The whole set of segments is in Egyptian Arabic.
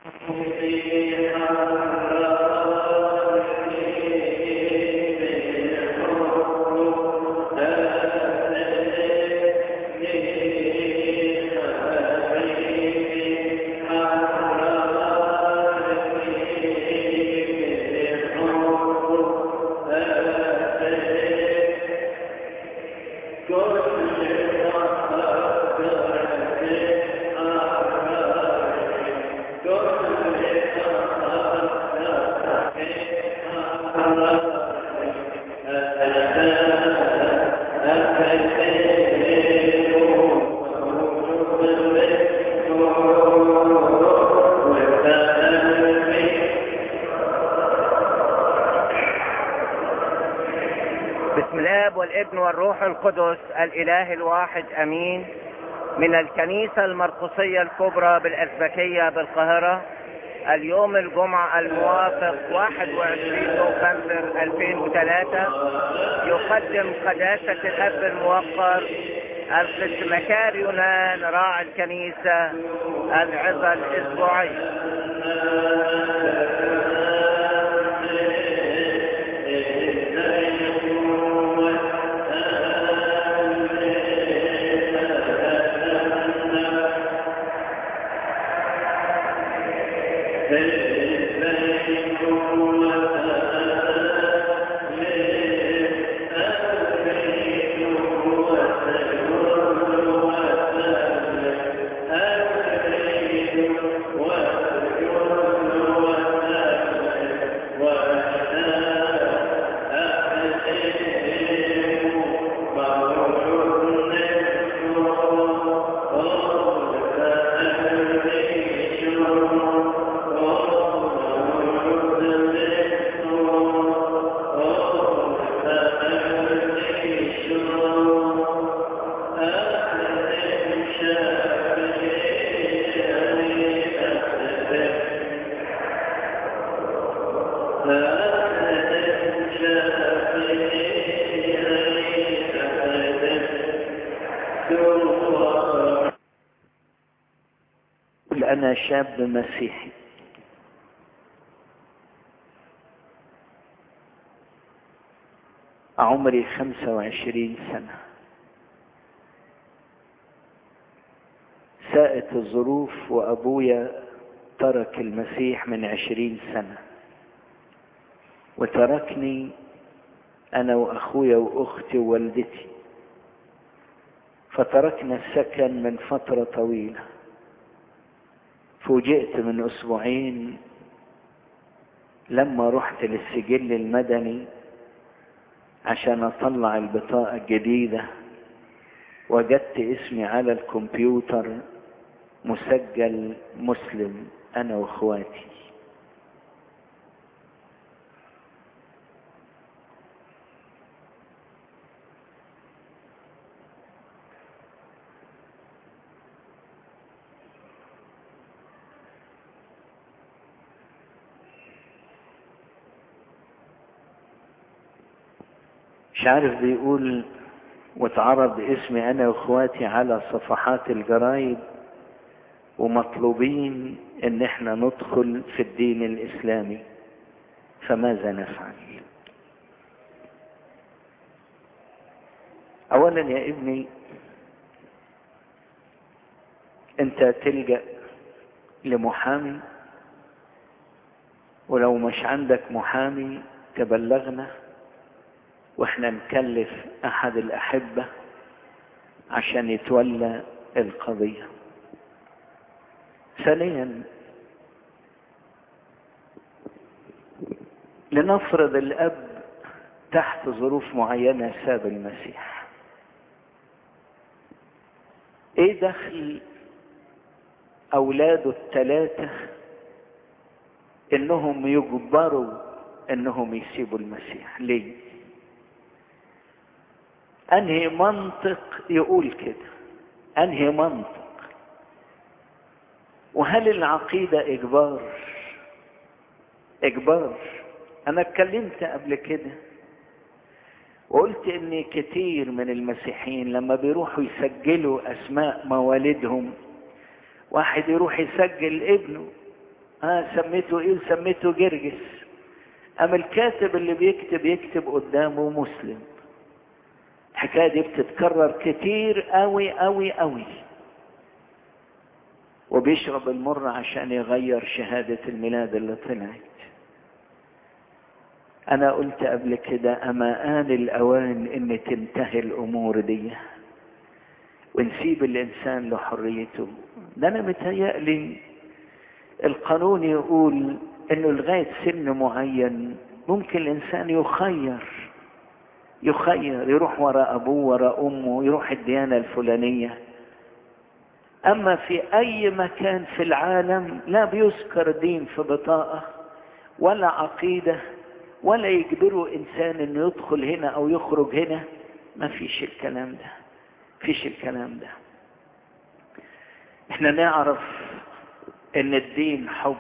بسم الاب والابن والروح القدس الاله الواحد امين من الكنيسة المرقسية الكبرى بالأسبكية بالقاهرة اليوم الجمعة الموافق 21 نوفمبر 2003 يقدم قداسة الأب الموقر القس مكار يونان راعي الكنيسة العظة الأسبوعية أنا شاب مسيحي عمري خمسة وعشرين سنة ساءت الظروف وأبويا ترك المسيح من عشرين سنة وتركني أنا وأخويا وأختي ووالدتي فتركنا السكن من فترة طويلة فوجئت من أسبوعين لما رحت للسجل المدني عشان أطلع البطاقة الجديدة وجدت اسمي على الكمبيوتر مسجل مسلم أنا وإخواتي مش عارف بيقول واتعرض اسمي انا واخواتي على صفحات الجرايد ومطلوبين ان احنا ندخل في الدين الاسلامي فماذا نفعل اولا يا ابني انت تلجأ لمحامي ولو مش عندك محامي تبلغنا واحنا نكلف احد الاحبة عشان يتولى القضية ثانيا لنفرض الاب تحت ظروف معينة ساب المسيح ايه دخل اولاده الثلاثة انهم يجبروا انهم يسيبوا المسيح ليه انهي منطق يقول كده انهي منطق وهل العقيدة اجبار اجبار انا اتكلمت قبل كده وقلت ان كتير من المسيحيين لما بيروحوا يسجلوا اسماء موالدهم واحد يروح يسجل ابنه ها سميته ايه سميته جرجس اما الكاتب اللي بيكتب يكتب قدامه مسلم الحكايه دي بتتكرر كتير قوي قوي قوي وبيشرب المر عشان يغير شهادة الميلاد اللي طلعت انا قلت قبل كده اما آن الاوان ان تنتهي الامور دي ونسيب الانسان لحريته ده انا متهيألي القانون يقول انه لغاية سن معين ممكن الانسان يخير يخير يروح وراء ابوه وراء امه يروح الديانة الفلانية اما في اي مكان في العالم لا بيذكر دين في بطاقة ولا عقيدة ولا يجبروا انسان انه يدخل هنا او يخرج هنا ما فيش الكلام ده فيش الكلام ده احنا نعرف ان الدين حب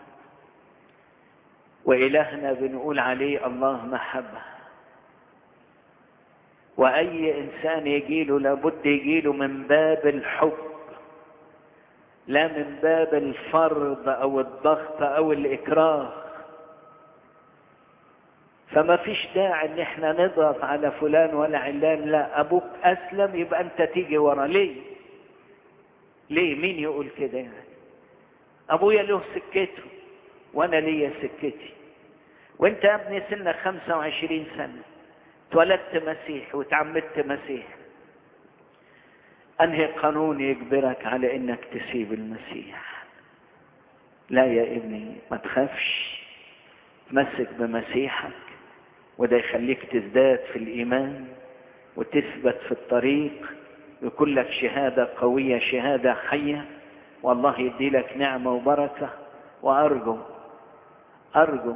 والهنا بنقول عليه الله محبة واي انسان يجيله لابد يجيله من باب الحب لا من باب الفرض او الضغط او الاكراه فما فيش داعي ان احنا نضغط على فلان ولا علان لا ابوك اسلم يبقى انت تيجي ورا ليه ليه مين يقول كده يعني ابويا له سكته وانا ليا سكتي وانت يا ابني سنك 25 سنة اتولدت مسيح وتعمدت مسيح انهي قانون يجبرك على انك تسيب المسيح لا يا ابني ما تخافش تمسك بمسيحك وده يخليك تزداد في الايمان وتثبت في الطريق يكون لك شهادة قوية شهادة حية والله يدي لك نعمة وبركة وأرجو أرجو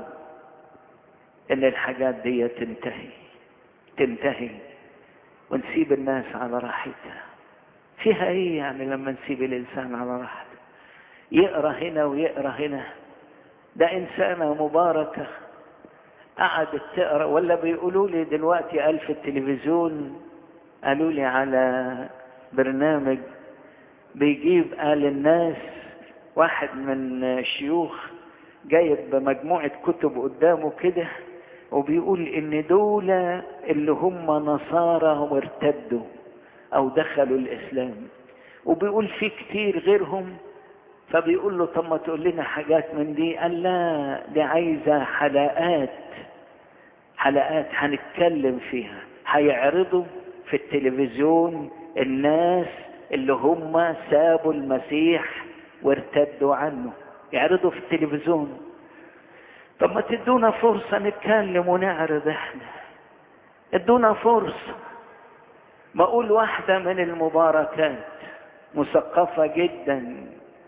إن الحاجات دي تنتهي تنتهي ونسيب الناس على راحتها فيها ايه يعني لما نسيب الانسان على راحته يقرا هنا ويقرا هنا ده انسانه مباركه قعدت تقرا ولا بيقولوا لي دلوقتي قال في التلفزيون قالوا لي على برنامج بيجيب قال الناس واحد من الشيوخ جايب مجموعة كتب قدامه كده وبيقول ان دول اللي هم نصارى وارتدوا او دخلوا الاسلام وبيقول في كتير غيرهم فبيقول له طب ما تقول لنا حاجات من دي قال لا دي عايزة حلقات حلقات هنتكلم فيها هيعرضوا في التلفزيون الناس اللي هم سابوا المسيح وارتدوا عنه يعرضوا في التلفزيون طب ما تدونا فرصة نتكلم ونعرض احنا ادونا فرصة ما اقول واحدة من المباركات مثقفة جدا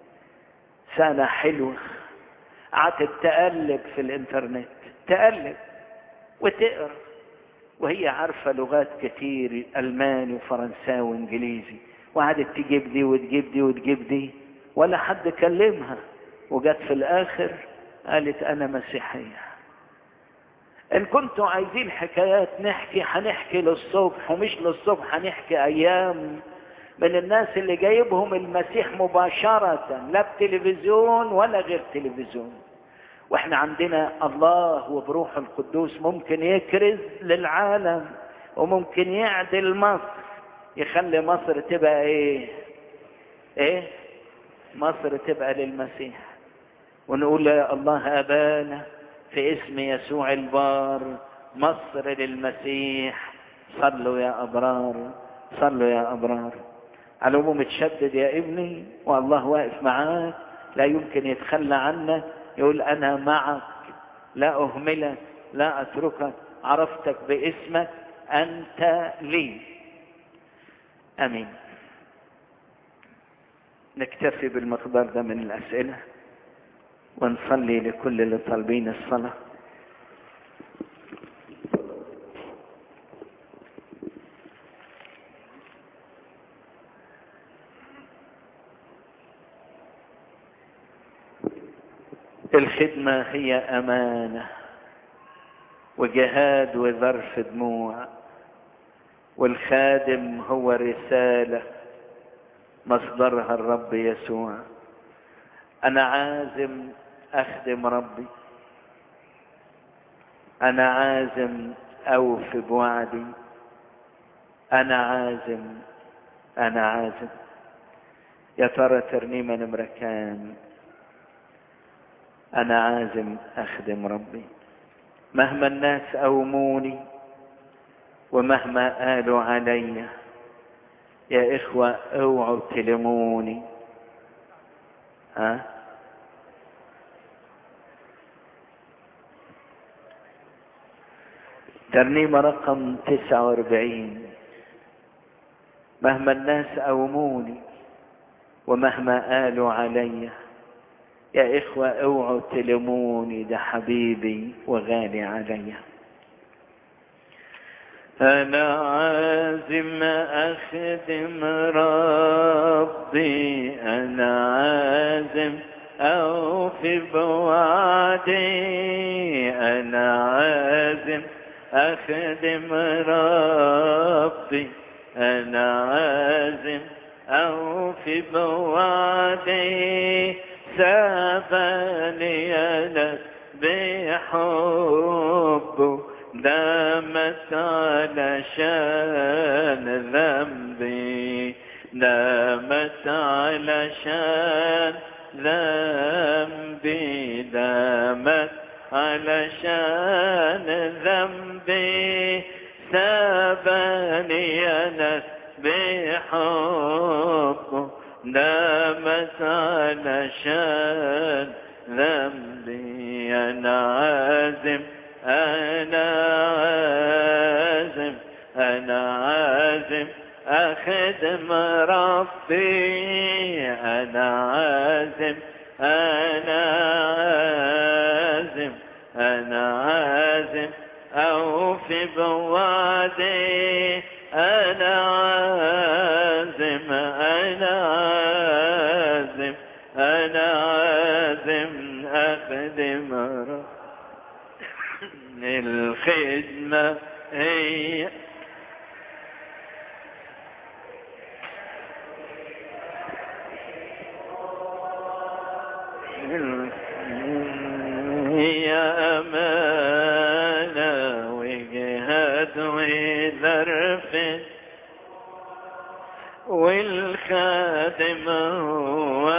سنة حلوة قعدت تقلب في الانترنت تقلب وتقرا وهي عارفة لغات كتير ألماني وفرنساوي وإنجليزي وقعدت تجيب دي وتجيب دي وتجيب دي ولا حد كلمها وجت في الآخر قالت أنا مسيحية إن كنتوا عايزين حكايات نحكي هنحكي للصبح ومش للصبح هنحكي أيام من الناس اللي جايبهم المسيح مباشرة لا بتلفزيون ولا غير تلفزيون واحنا عندنا الله وبروح القدوس ممكن يكرز للعالم وممكن يعدل مصر يخلي مصر تبقى ايه ايه مصر تبقى للمسيح ونقول يا الله ابانا في اسم يسوع البار مصر للمسيح صلوا يا ابرار صلوا يا ابرار على العموم تشدد يا ابني والله واقف معاك لا يمكن يتخلى عنك يقول انا معك لا اهملك لا اتركك عرفتك باسمك انت لي امين نكتفي بالمقدار ده من الاسئله ونصلي لكل اللي طالبين الصلاه الخدمة هي أمانة وجهاد وظرف دموع والخادم هو رسالة مصدرها الرب يسوع أنا عازم اخدم ربي انا عازم اوفي بوعدي انا عازم انا عازم يا ترى ترنيمه نمره كام انا عازم اخدم ربي مهما الناس اوموني ومهما قالوا علي يا اخوه اوعوا تلموني ها ترنيمة رقم تسعة واربعين مهما الناس أوموني ومهما قالوا علي يا إخوة اوعوا تلموني ده حبيبي وغالي علي أنا عازم أخدم ربي أنا عازم أوفي بوعدي أنا عازم أخدم ربي أنا عازم أوفي بوعدي سابني أنا بحبه دامت علشان ذنبي دامت علشان ذنبي دامت علشان ذنبي سابني أنا بحبه دامت علشان ذنبي أنا عازم أنا عازم أنا عازم أخدم ربي أنا عازم أنا عازم أنا عازم أوفي بوعدي أنا عازم أنا عازم أنا عازم أخدم ربي الخدمة هي هي أمانة وجهاد وظرف والخادم هو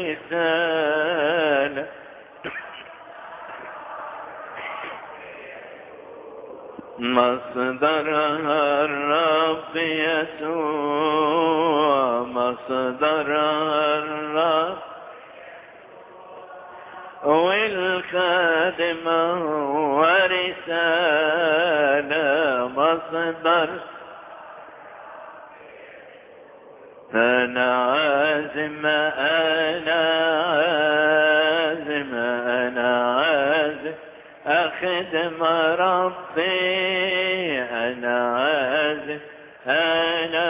رسالة مصدرها الرب يسوع مصدرها الرب والخادم هو رسالة مصدر أنا عازم أنا عازم أنا عازم أخدم ربي أنا عازم أنا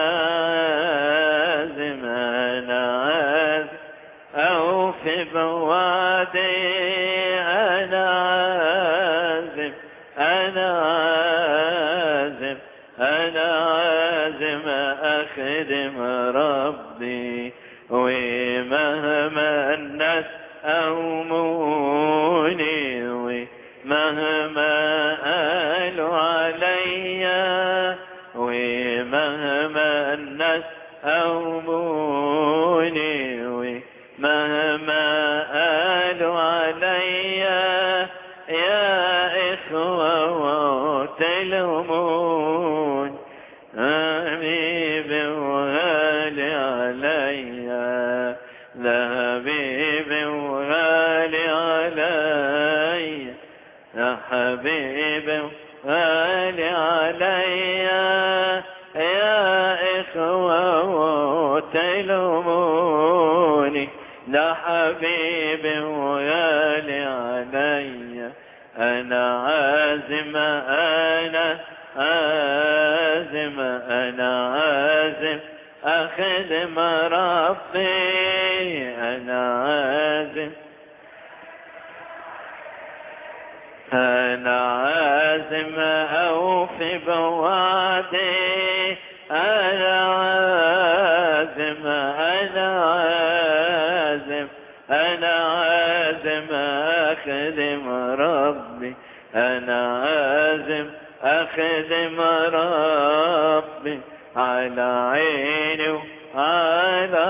عازم أنا عازم أوفي بوعدي أنا عازم أنا عازم أنا عازم أخدم ربي ومهما الناس أوموني ومهما قالوا عليا ومهما الناس أوموني ومهما قالوا عليا يا إخوة تلومون حبيبي وغالي عليا ذهبي وغالي عليا يا حبيبي غالي عليا يا إخوة تلوموني ده حبيبي وغالي عليا أنا عازم أنا عازم أنا عازم أخدم ربي أنا عازم أنا عازم أوفي بوعدي أنا عازم أنا عازم أنا عازم أخدم ربي أنا عازم أخدم ربي على عيني وعلى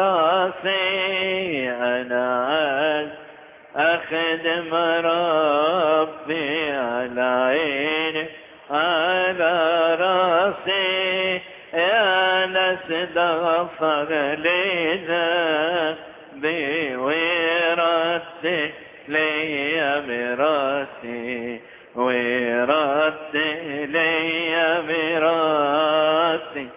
راسي أنا عازم أخدم ربي على عيني على راسي يا ناس غفر لي ذنبي ويرد لي مراسي ويرد لي مراسي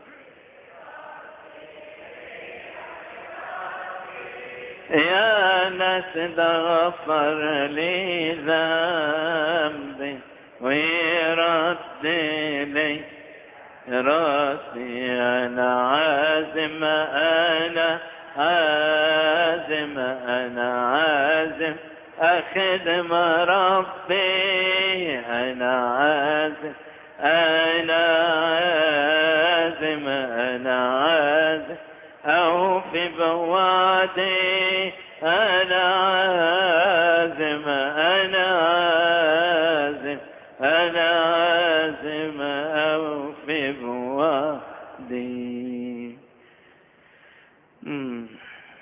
يا ناس غفر لي ذنبي ويرد لي راسي انا عازم انا عازم انا عازم اخدم ربي انا عازم انا عازم انا عازم اوفي بوعدي انا عازم انا عازم انا عازم اوفي بوعدي مم.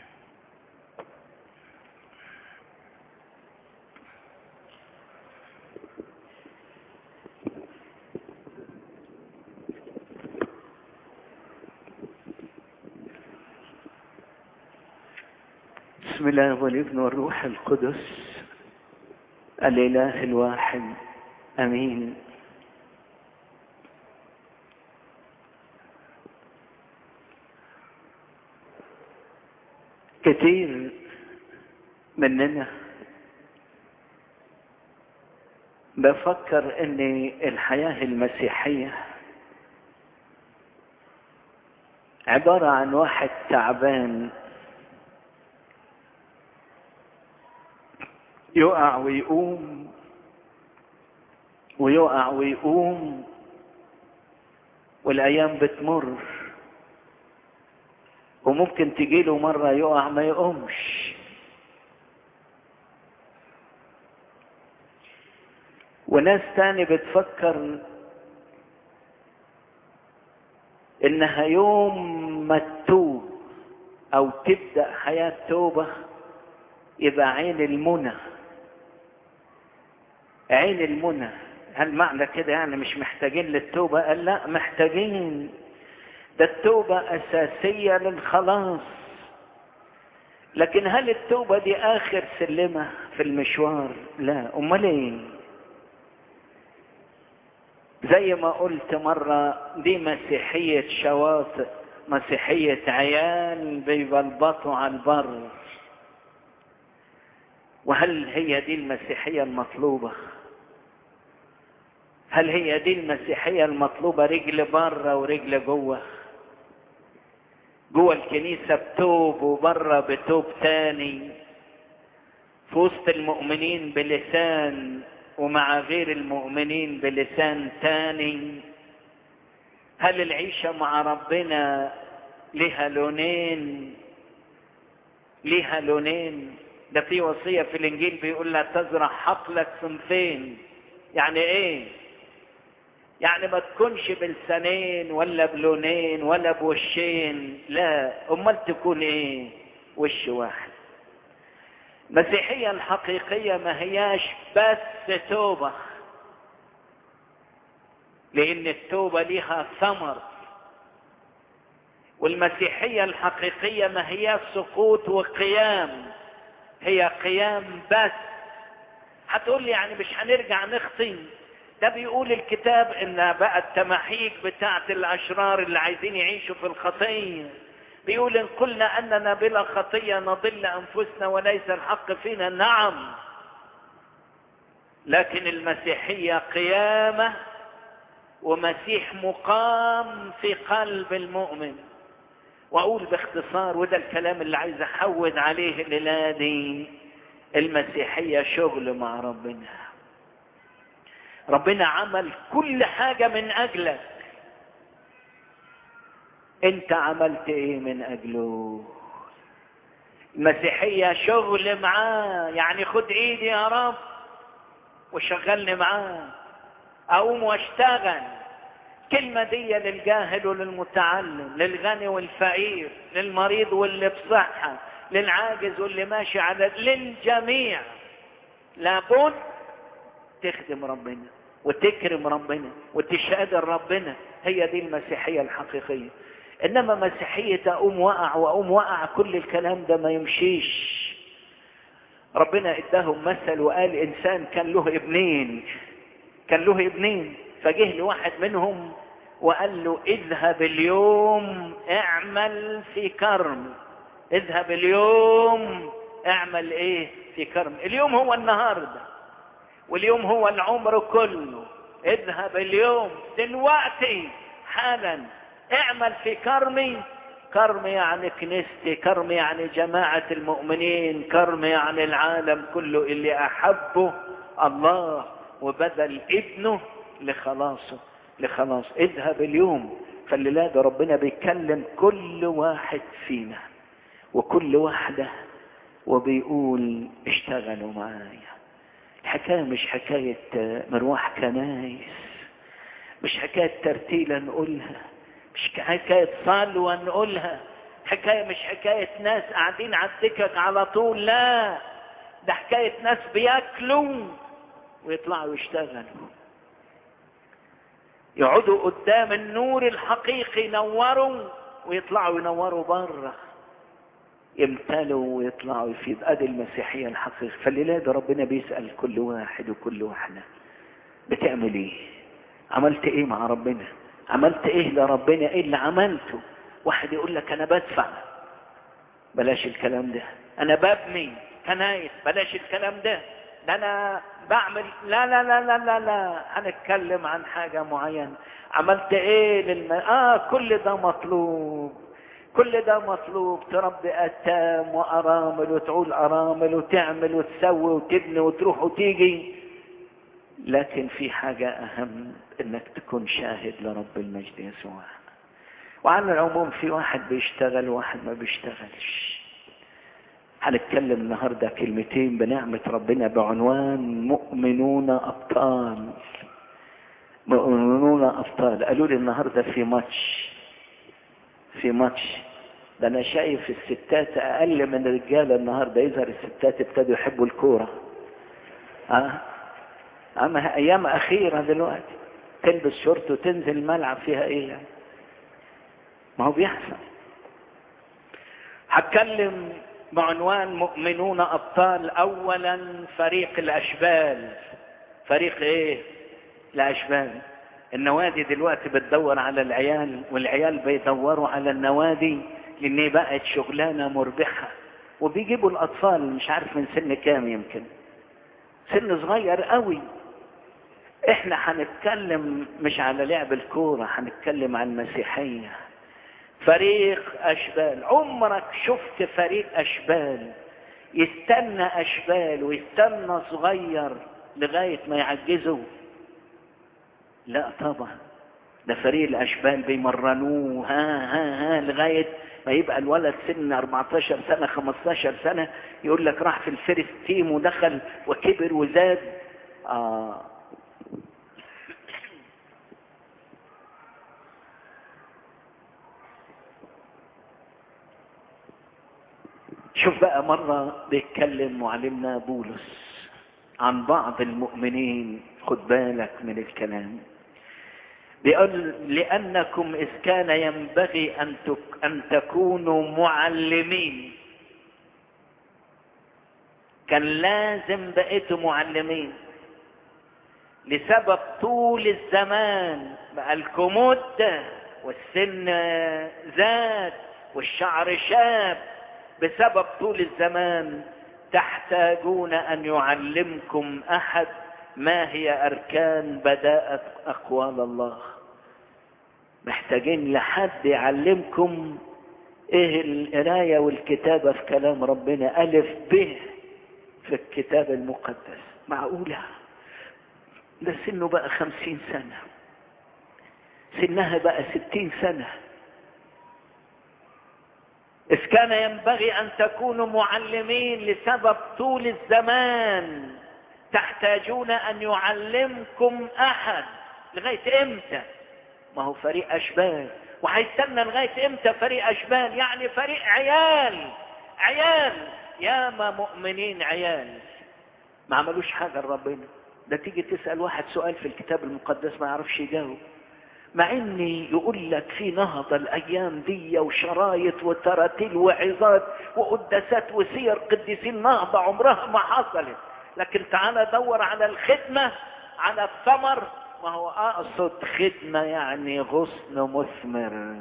بسم الله والابن والروح القدس الاله الواحد امين كثير مننا بفكر ان الحياه المسيحيه عباره عن واحد تعبان يقع ويقوم ويقع ويقوم والايام بتمر وممكن تجيله مرة يقع ما يقومش وناس تاني بتفكر انها يوم ما تتوب او تبدأ حياة توبة يبقى عين المنى عين المنى هل معنى كده يعني مش محتاجين للتوبة قال لا محتاجين ده التوبة أساسية للخلاص لكن هل التوبة دي آخر سلمة في المشوار لا أمال إيه زي ما قلت مرة دي مسيحية شواطئ مسيحية عيال بيبلبطوا على البر وهل هي دي المسيحية المطلوبة هل هي دي المسيحية المطلوبة رجل بره ورجل جوه جوه الكنيسة بتوب وبره بتوب تاني في وسط المؤمنين بلسان ومع غير المؤمنين بلسان تاني هل العيشة مع ربنا لها لونين لها لونين ده في وصية في الإنجيل بيقول لا تزرع حقلك صنفين يعني إيه؟ يعني ما تكونش بلسانين ولا بلونين ولا بوشين لا امال تكون ايه وش واحد المسيحيه الحقيقيه ما هياش بس توبه لان التوبه ليها ثمر والمسيحيه الحقيقيه ما هي سقوط وقيام هي قيام بس هتقول لي يعني مش هنرجع نخطي ده بيقول الكتاب ان بقى التماحيك بتاعت الاشرار اللي عايزين يعيشوا في الخطيه بيقول ان قلنا اننا بلا خطيه نضل انفسنا وليس الحق فينا نعم لكن المسيحيه قيامه ومسيح مقام في قلب المؤمن واقول باختصار وده الكلام اللي عايز احود عليه الليله دي المسيحيه شغل مع ربنا ربنا عمل كل حاجة من أجلك أنت عملت إيه من أجله المسيحية شغل معاه يعني خد ايدي يا رب وشغلني معاه اقوم واشتغل كلمة دي للجاهل وللمتعلم للغني والفقير للمريض واللي بصحة للعاجز واللي ماشي على للجميع لابد تخدم ربنا وتكرم ربنا وتشهد ربنا هي دي المسيحية الحقيقية انما مسيحية اقوم وقع واقوم وقع كل الكلام ده ما يمشيش ربنا اداهم مثل وقال انسان كان له ابنين كان له ابنين فجه لواحد منهم وقال له اذهب اليوم اعمل في كرم اذهب اليوم اعمل ايه في كرم اليوم هو النهارده واليوم هو العمر كله اذهب اليوم دلوقتي حالا اعمل في كرمي كرم يعني كنيستي كرم يعني جماعة المؤمنين كرم يعني العالم كله اللي أحبه الله وبذل ابنه لخلاصه لخلاص اذهب اليوم فالليلة ده ربنا بيكلم كل واحد فينا وكل واحدة وبيقول اشتغلوا معايا الحكاية مش حكاية مروح كنايس مش حكاية ترتيلة نقولها مش حكاية صلوة نقولها حكاية مش حكاية ناس قاعدين على السكك على طول لا ده حكاية ناس بياكلوا ويطلعوا يشتغلوا يقعدوا قدام النور الحقيقي ينوروا ويطلعوا ينوروا بره يمتلوا ويطلعوا يفيد ادي المسيحيه الحقيقيه فالليله ده ربنا بيسال كل واحد وكل واحده بتعمل ايه عملت ايه مع ربنا عملت ايه لربنا ايه اللي عملته واحد يقول لك انا بدفع بلاش الكلام ده انا ببني كنايس بلاش الكلام ده ده انا بعمل لا لا لا لا لا لا هنتكلم عن حاجه معينه عملت ايه للم... اه كل ده مطلوب كل ده مطلوب تربي أتام وأرامل وتعول أرامل وتعمل وتسوي وتبني وتروح وتيجي لكن في حاجة أهم إنك تكون شاهد لرب المجد يسوع وعلى العموم في واحد بيشتغل وواحد ما بيشتغلش هنتكلم النهاردة كلمتين بنعمة ربنا بعنوان مؤمنون أبطال مؤمنون أبطال قالوا لي النهاردة في ماتش في ماتش ده انا شايف الستات اقل من الرجاله النهارده يظهر الستات ابتدوا يحبوا الكوره اه اما ايام اخيره دلوقتي تلبس شورت وتنزل الملعب فيها ايه يعني ما هو بيحصل هتكلم بعنوان مؤمنون ابطال اولا فريق الاشبال فريق ايه الاشبال النوادي دلوقتي بتدور على العيال والعيال بيدوروا على النوادي لان بقت شغلانه مربحه وبيجيبوا الاطفال مش عارف من سن كام يمكن سن صغير قوي احنا هنتكلم مش على لعب الكوره هنتكلم عن المسيحيه فريق اشبال عمرك شفت فريق اشبال يستنى اشبال ويستنى صغير لغايه ما يعجزوا لا طبعا ده فريق الاشبال بيمرنوه ها ها ها لغايه ما يبقى الولد سن 14 سنه 15 سنه يقول لك راح في الفيرست تيم ودخل وكبر وزاد آه شوف بقى مرة بيتكلم معلمنا بولس عن بعض المؤمنين خد بالك من الكلام بيقول لأنكم إذ كان ينبغي أن, تك أن تكونوا معلمين كان لازم بقيتوا معلمين لسبب طول الزمان بقى الكمود ده والسن زاد والشعر شاب بسبب طول الزمان تحتاجون أن يعلمكم أحد ما هي أركان بداءة أقوال الله محتاجين لحد يعلمكم ايه القراية والكتابة في كلام ربنا ألف به في الكتاب المقدس معقولة ده سنه بقى خمسين سنة سنها بقى ستين سنة إذ كان ينبغي أن تكونوا معلمين لسبب طول الزمان تحتاجون أن يعلمكم أحد لغاية إمتى؟ ما هو فريق أشبال وهيستنى لغاية إمتى فريق أشبال؟ يعني فريق عيال عيال ياما مؤمنين عيال ما عملوش حاجة لربنا ده تيجي تسأل واحد سؤال في الكتاب المقدس ما يعرفش يجاوب مع اني يقول لك في نهضة الايام دي وشرايط وتراتيل وعظات وقداسات وسير قديسين نهضة عمرها ما حصلت لكن تعالى دور على الخدمة على الثمر ما هو اقصد خدمة يعني غصن مثمر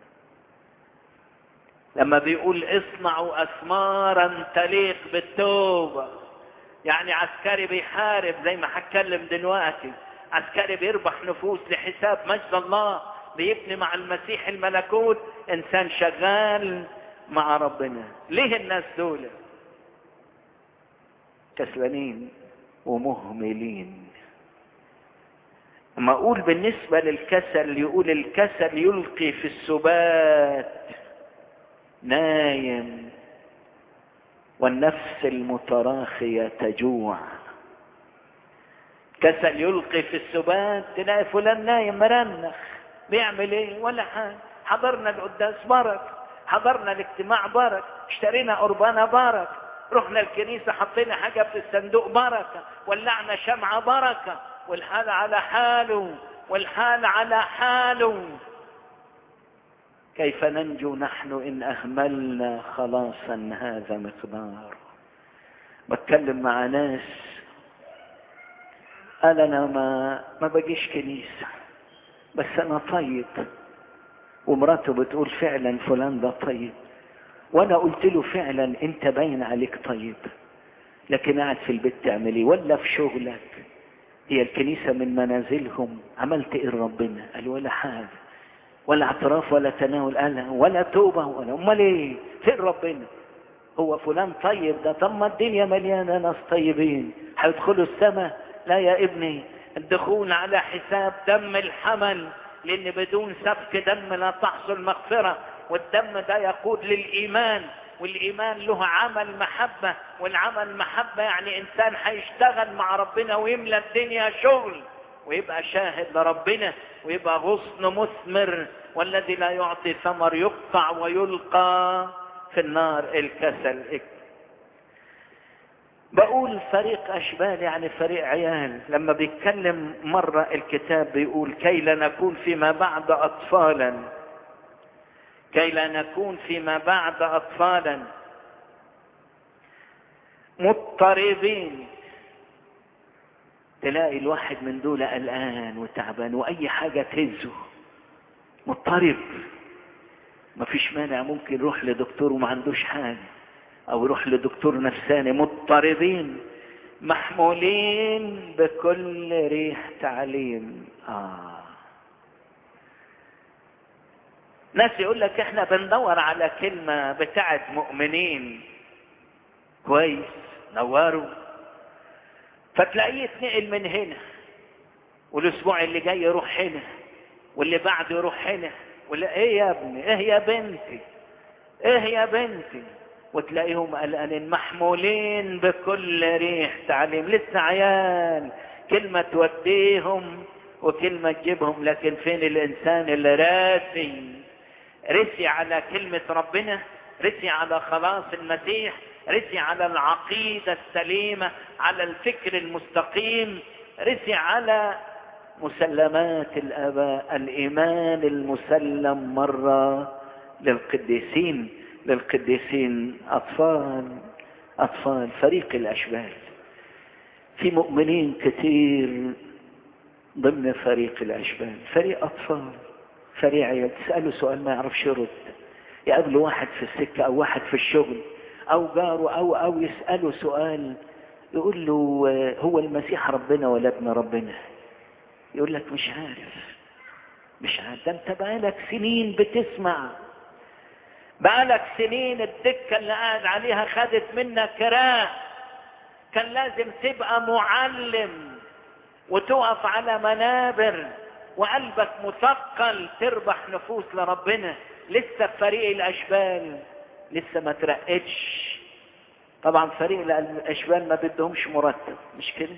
لما بيقول اصنعوا اثمارا تليق بالتوبة يعني عسكري بيحارب زي ما هتكلم دلوقتي عسكري بيربح نفوس لحساب مجد الله بيبني مع المسيح الملكوت انسان شغال مع ربنا ليه الناس دول كسلانين ومهملين اما اقول بالنسبة للكسل يقول الكسل يلقي في السبات نايم والنفس المتراخية تجوع كسل يلقي في السبات تلاقي فلان نايم مرنخ بيعمل ايه ولا حاجه حضرنا القداس بارك حضرنا الاجتماع بارك اشترينا قربانه بارك رحنا الكنيسة حطينا حاجة في الصندوق بركة ولعنا شمعة بركة والحال على حاله والحال على حاله كيف ننجو نحن إن أهملنا خلاصا هذا مقدار بتكلم مع ناس قال انا ما ما بجيش كنيسه بس انا طيب ومراته بتقول فعلا فلان ده طيب وانا قلت له فعلا انت باين عليك طيب لكن قاعد في البيت تعمل ايه ولا في شغلك هي الكنيسة من منازلهم عملت ايه ربنا قال ولا حاجة ولا اعتراف ولا تناول قال ولا توبة ولا امال ايه فين ربنا هو فلان طيب ده طب ما الدنيا مليانة ناس طيبين هيدخلوا السماء لا يا ابني الدخول على حساب دم الحمل لان بدون سفك دم لا تحصل مغفرة والدم ده يقود للايمان والايمان له عمل محبة والعمل محبة يعني انسان هيشتغل مع ربنا ويملى الدنيا شغل ويبقى شاهد لربنا ويبقى غصن مثمر والذي لا يعطي ثمر يقطع ويلقى في النار الكسل بقول فريق أشبال يعني فريق عيال لما بيتكلم مرة الكتاب بيقول كي لا نكون فيما بعد أطفالا كي لا نكون فيما بعد أطفالا مضطربين تلاقي الواحد من دول قلقان وتعبان وأي حاجة تهزه مضطرب مفيش مانع ممكن يروح لدكتور وما عندوش حاجة او يروح لدكتور نفساني مضطربين محمولين بكل ريح تعليم آه. ناس يقول لك احنا بندور على كلمة بتاعت مؤمنين كويس نوروا فتلاقيه يتنقل من هنا والاسبوع اللي جاي يروح هنا واللي بعده يروح هنا ولا ايه يا ابني ايه يا بنتي ايه يا بنتي وتلاقيهم قلقانين محمولين بكل ريح تعليم لسه عيال كلمة توديهم وكلمة تجيبهم لكن فين الإنسان اللي راسي رسي على كلمة ربنا رسي على خلاص المسيح رسي على العقيدة السليمة على الفكر المستقيم رسي على مسلمات الآباء الإيمان المسلم مرة للقديسين للقديسين أطفال أطفال فريق الأشبال في مؤمنين كثير ضمن فريق الأشبال فريق أطفال فريق عيال تسأله سؤال ما يعرفش يرد يقابل واحد في السكة أو واحد في الشغل أو جاره أو أو يسأله سؤال يقول له هو المسيح ربنا ولا ابن ربنا يقول لك مش عارف مش عارف ده انت بقالك سنين بتسمع بقالك سنين الدكة اللي قاعد عليها خدت منك كراه كان لازم تبقى معلم وتقف على منابر وقلبك مثقل تربح نفوس لربنا لسه في فريق الاشبال لسه ما ترقتش طبعا فريق الاشبال ما بدهمش مرتب مش كده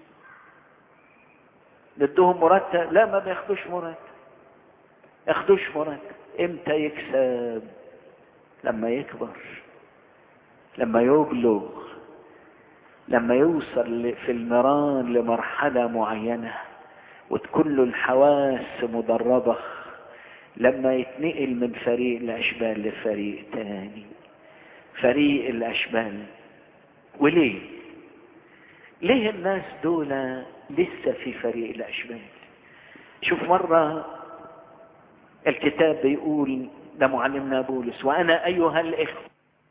بدهم مرتب لا ما بياخدوش مرتب ياخدوش مرتب امتى يكسب لما يكبر لما يبلغ لما يوصل في المران لمرحلة معينة وتكون له الحواس مدربة لما يتنقل من فريق الأشبال لفريق تاني فريق الأشبال وليه ليه الناس دول لسه في فريق الأشبال شوف مرة الكتاب بيقول ده معلمنا بولس وأنا أيها الإخوة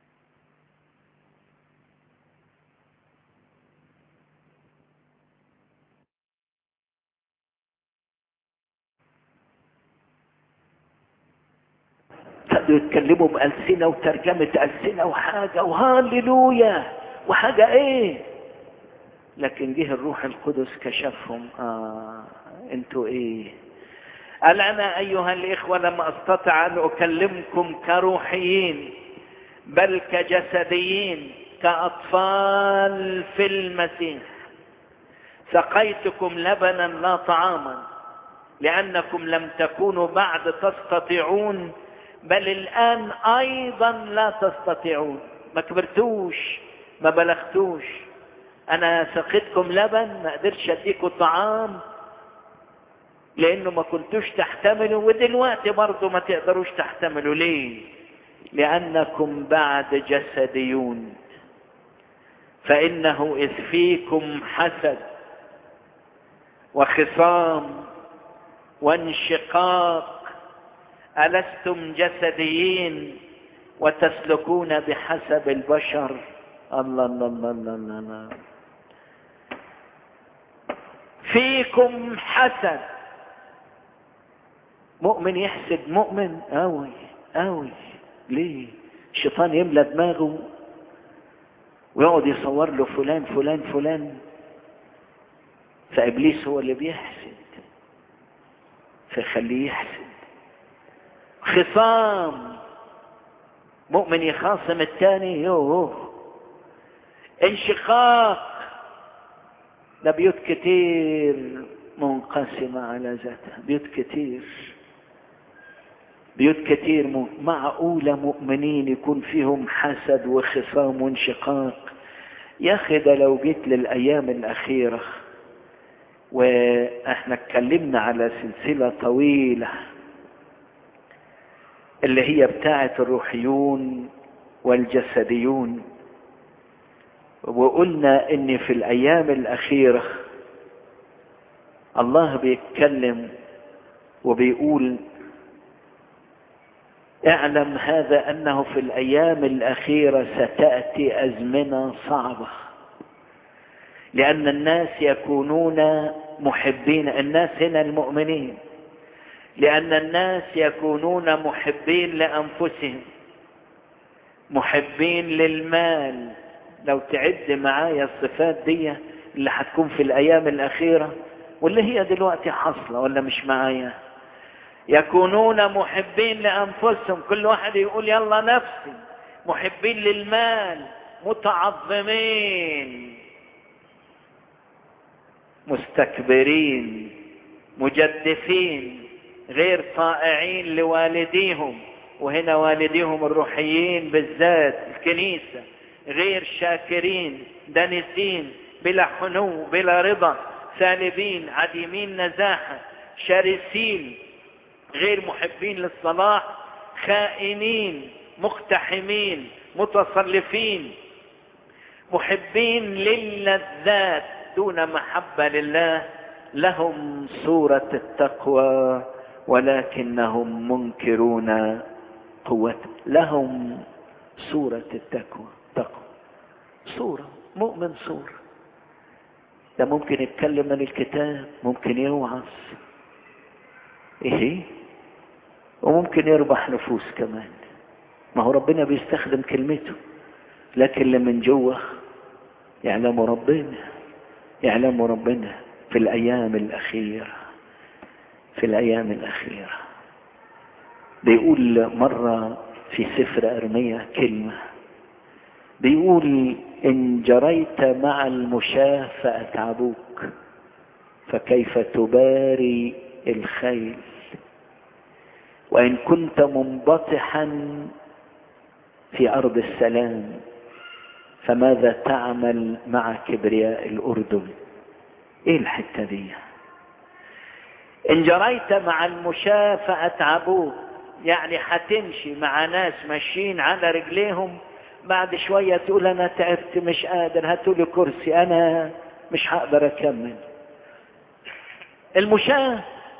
ابتدوا يتكلموا بألسنة وترجمة ألسنة وحاجة وهاللويا وحاجة ايه لكن جه الروح القدس كشفهم اه انتوا ايه قال انا ايها الاخوة لم استطع ان اكلمكم كروحيين بل كجسديين كاطفال في المسيح سقيتكم لبنا لا طعاما لانكم لم تكونوا بعد تستطيعون بل الآن أيضا لا تستطيعون ما كبرتوش ما بلغتوش أنا سقيتكم لبن ما قدرتش أديكم طعام لأنه ما كنتوش تحتملوا ودلوقتي برضه ما تقدروش تحتملوا ليه؟ لأنكم بعد جسديون فإنه إذ فيكم حسد وخصام وانشقاق ألستم جسديين وتسلكون بحسب البشر الله الله الله الله الله, الله. فيكم حسد مؤمن يحسد مؤمن قوي قوي ليه الشيطان يملى دماغه ويقعد يصور له فلان فلان فلان فابليس هو اللي بيحسد فيخليه يحسد خصام مؤمن يخاصم الثاني يوه انشقاق ده بيوت كتير منقسمة على ذاتها بيوت كتير بيوت كتير معقولة مؤمنين يكون فيهم حسد وخصام وانشقاق يا اخي ده لو جيت للأيام الأخيرة واحنا اتكلمنا على سلسلة طويلة اللي هي بتاعة الروحيون والجسديون وقلنا ان في الايام الاخيرة الله بيتكلم وبيقول اعلم هذا انه في الايام الاخيرة ستأتي ازمنة صعبة لان الناس يكونون محبين الناس هنا المؤمنين لأن الناس يكونون محبين لأنفسهم محبين للمال لو تعد معايا الصفات دي اللي هتكون في الأيام الأخيرة واللي هي دلوقتي حاصلة ولا مش معايا يكونون محبين لأنفسهم كل واحد يقول يلا نفسي محبين للمال متعظمين مستكبرين مجدفين غير طائعين لوالديهم وهنا والديهم الروحيين بالذات الكنيسة غير شاكرين دانسين بلا حنو بلا رضا سالبين عديمين نزاحة شرسين غير محبين للصلاح خائنين مقتحمين متصلفين محبين للذات دون محبة لله لهم صورة التقوى ولكنهم منكرون قوته لهم صورة التقوى تقوى صورة مؤمن صورة ده ممكن يتكلم من الكتاب ممكن يوعظ ايه وممكن يربح نفوس كمان ما هو ربنا بيستخدم كلمته لكن اللي من جوه يعلم ربنا يعلم ربنا في الأيام الأخيرة في الأيام الأخيرة بيقول مرة في سفر أرمية كلمة بيقول إن جريت مع المشاة فأتعبوك فكيف تباري الخيل وإن كنت منبطحا في أرض السلام فماذا تعمل مع كبرياء الأردن إيه الحتة دي إن جريت مع المشاة فأتعبوك يعني هتمشي مع ناس ماشيين على رجليهم بعد شوية تقول أنا تعبت مش قادر هاتولي كرسي أنا مش هقدر أكمل المشاة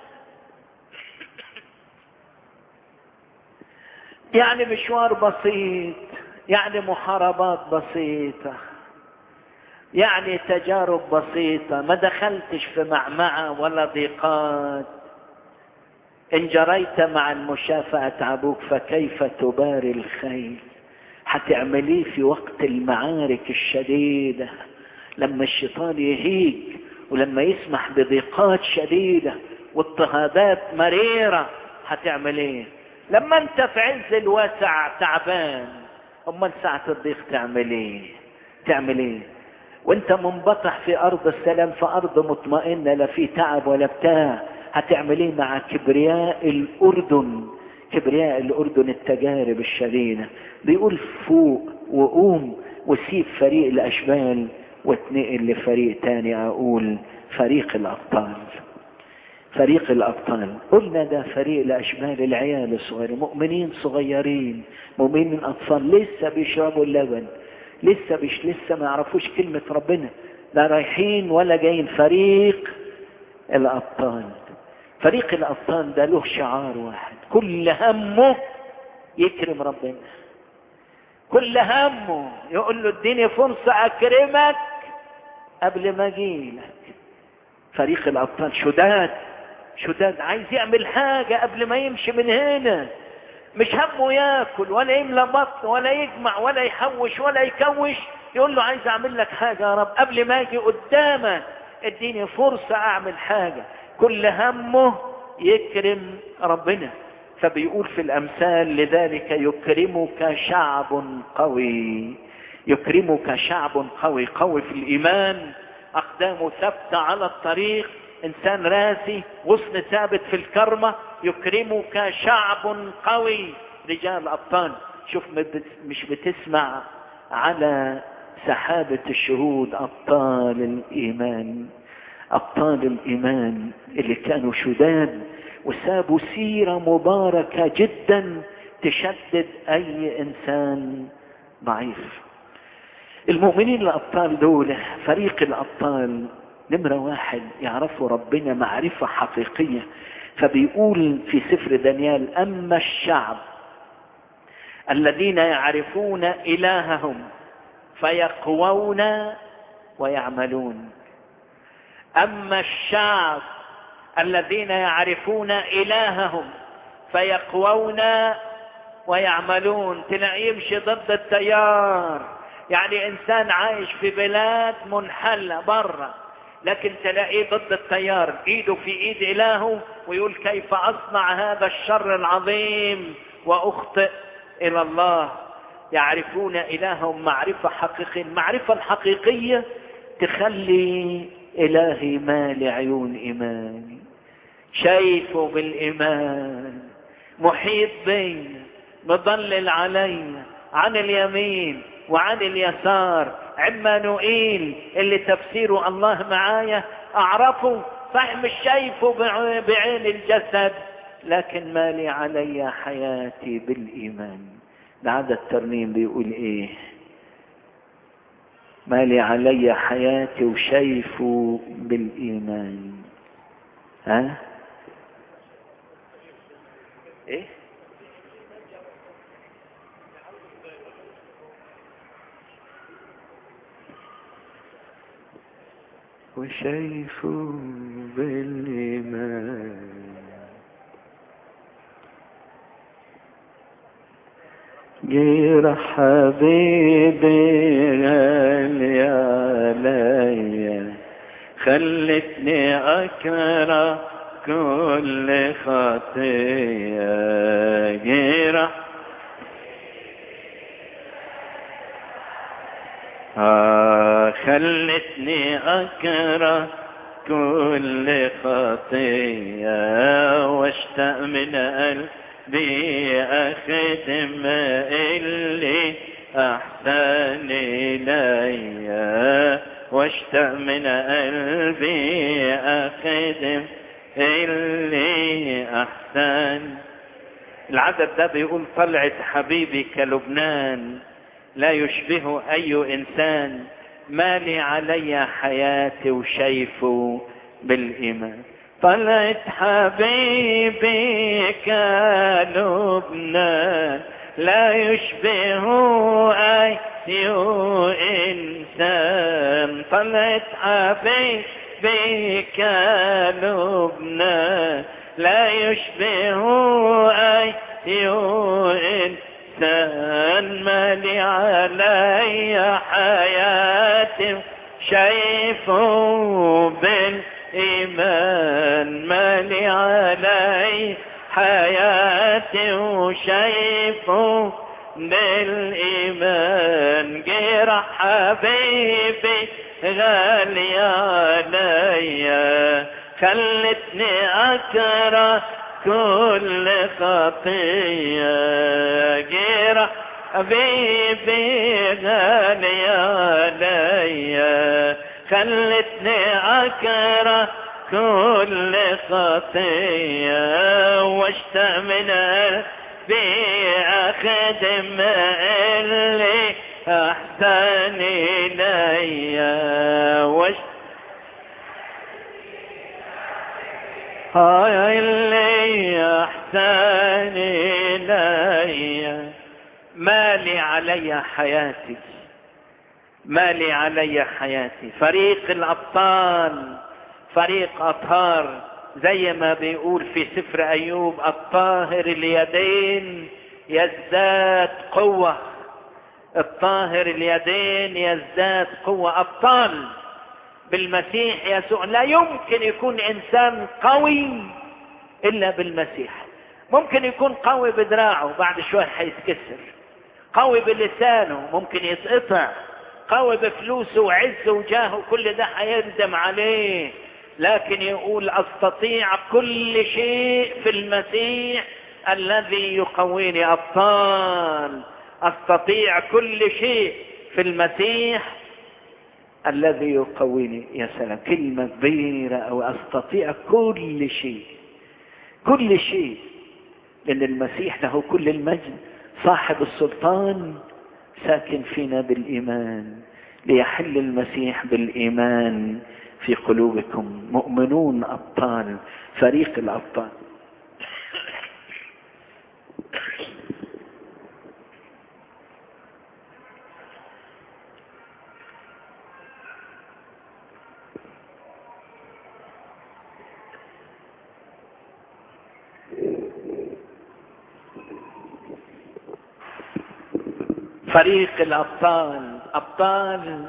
يعني مشوار بسيط يعني محاربات بسيطة يعني تجارب بسيطة ما دخلتش في معمعة ولا ضيقات إن جريت مع المشاة فأتعبوك فكيف تباري الخيل هتعمليه في وقت المعارك الشديدة لما الشيطان يهيج ولما يسمح بضيقات شديدة واضطهادات مريرة هتعمل ايه لما انت في عز الوسع تعبان امال ساعة الضيق تعمل ايه تعمل ايه وانت منبطح في ارض السلام في ارض مطمئنة لا في تعب ولا بتاع هتعمل ايه مع كبرياء الاردن كبرياء الاردن التجارب الشديدة بيقول فوق وقوم وسيب فريق الاشبال واتنقل لفريق تاني اقول فريق الابطال فريق الابطال قلنا ده فريق الاشبال العيال الصغيرين مؤمنين صغيرين مؤمنين اطفال لسه بيشربوا اللبن لسه بيش لسه ما يعرفوش كلمة ربنا لا رايحين ولا جايين فريق الابطال فريق الابطال ده له شعار واحد كل همه يكرم ربنا كل همه يقول له اديني فرصة اكرمك قبل ما اجيلك فريق الابطال شداد شداد عايز يعمل حاجة قبل ما يمشي من هنا مش همه ياكل ولا يملى بطن ولا يجمع ولا يحوش ولا يكوش يقول له عايز اعمل لك حاجة يا رب قبل ما اجي قدامك اديني فرصة اعمل حاجة كل همه يكرم ربنا فبيقول في الامثال لذلك يكرمك شعب قوي يكرمك شعب قوي قوي في الايمان اقدامه ثابته على الطريق انسان راسي غصن ثابت في الكرمه يكرمك شعب قوي رجال ابطال شوف مش بتسمع على سحابه الشهود ابطال الايمان ابطال الايمان اللي كانوا شداد وسابوا سيرة مباركة جدا تشدد أي إنسان ضعيف المؤمنين الأبطال دول فريق الأبطال نمرة واحد يعرفوا ربنا معرفة حقيقية فبيقول في سفر دانيال أما الشعب الذين يعرفون إلههم فيقوون ويعملون أما الشعب الذين يعرفون إلههم فيقوون ويعملون تلاقيه يمشي ضد التيار يعني إنسان عايش في بلاد منحلة برا لكن تلاقيه ضد التيار ايده في ايد الهه ويقول كيف اصنع هذا الشر العظيم واخطئ الى الله يعرفون الههم معرفة حقيقية المعرفة الحقيقية تخلي الهي مالي عيون ايماني شايفه بالايمان محيط بي مضلل علي عن اليمين وعن اليسار عمانوئيل اللي تفسيره الله معايا اعرفه صحيح مش شايفه بعين الجسد لكن مالي علي حياتي بالايمان ده عدد الترنيم بيقول ايه مالي علي حياتي وشايفه بالايمان ها ايه وشايفه بالإيمان غير حبيبي غالي عليا خلتني أكره كل خطية غير آه خلتني أكره كل خطية واشتاق من قلبي أخدم اللي أحسن إلي واشتاق من قلبي أخدم اللي أحسن العدد ده بيقول طلعت حبيبي كلبنان لا يشبه أي إنسان مالي علي حياتي وشايفه بالإيمان طلعت حبيبي كلبنان لا يشبه أي إنسان طلعت حبيبي كلبنان لا يشبه أي إنسان مالي علي حياتي شايفه بالإيمان مالي علي حياتي وشايفه بالإيمان جرح حبيبي غالي عليا خلتني أكره كل خطية جرح حبيبي غالي عليا خلتني أكره كل خطية واشتاق من بأخدم اللي أحسن إلي واشتاق هاي اللي احسن الي مالي علي حياتي مالي علي حياتي فريق الابطال فريق اطهار زي ما بيقول في سفر ايوب الطاهر اليدين يزداد قوة الطاهر اليدين يزداد قوة ابطال بالمسيح يسوع لا يمكن يكون انسان قوي الا بالمسيح ممكن يكون قوي بدراعه بعد شوي حيتكسر قوي بلسانه ممكن يتقطع قوي بفلوسه وعزه وجاهه كل ده هيندم عليه لكن يقول استطيع كل شيء في المسيح الذي يقويني ابطال استطيع كل شيء في المسيح الذي يقويني يا سلام كلمة كبيرة أو أستطيع كل شيء كل شيء لأن المسيح له كل المجد صاحب السلطان ساكن فينا بالإيمان ليحل المسيح بالإيمان في قلوبكم مؤمنون أبطال فريق الأبطال فريق الأبطال أبطال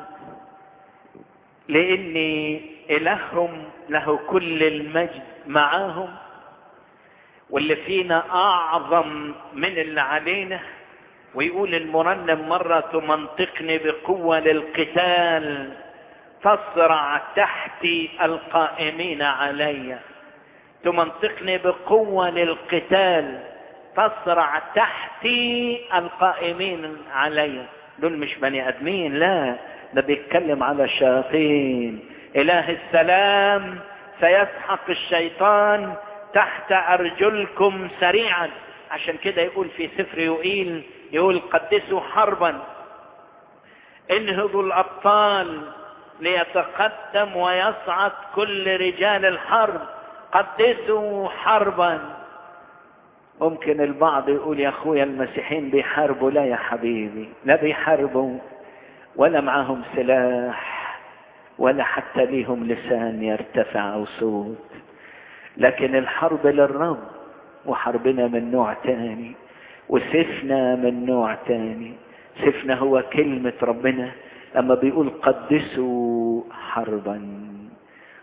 لأن إلههم له كل المجد معاهم واللي فينا أعظم من اللي علينا ويقول المرنم مرة تمنطقني بقوة للقتال تصرع تحتي القائمين علي تمنطقني بقوة للقتال تصرع تحتي القائمين علي دول مش بني ادمين لا ده بيتكلم على الشياطين اله السلام سيسحق الشيطان تحت ارجلكم سريعا عشان كده يقول في سفر يوئيل يقول قدسوا حربا انهضوا الابطال ليتقدم ويصعد كل رجال الحرب قدسوا حربا ممكن البعض يقول يا اخويا المسيحيين بيحاربوا لا يا حبيبي لا بيحاربوا ولا معاهم سلاح ولا حتى ليهم لسان يرتفع او صوت لكن الحرب للرب وحربنا من نوع تاني وسيفنا من نوع تاني سيفنا هو كلمة ربنا لما بيقول قدسوا حربا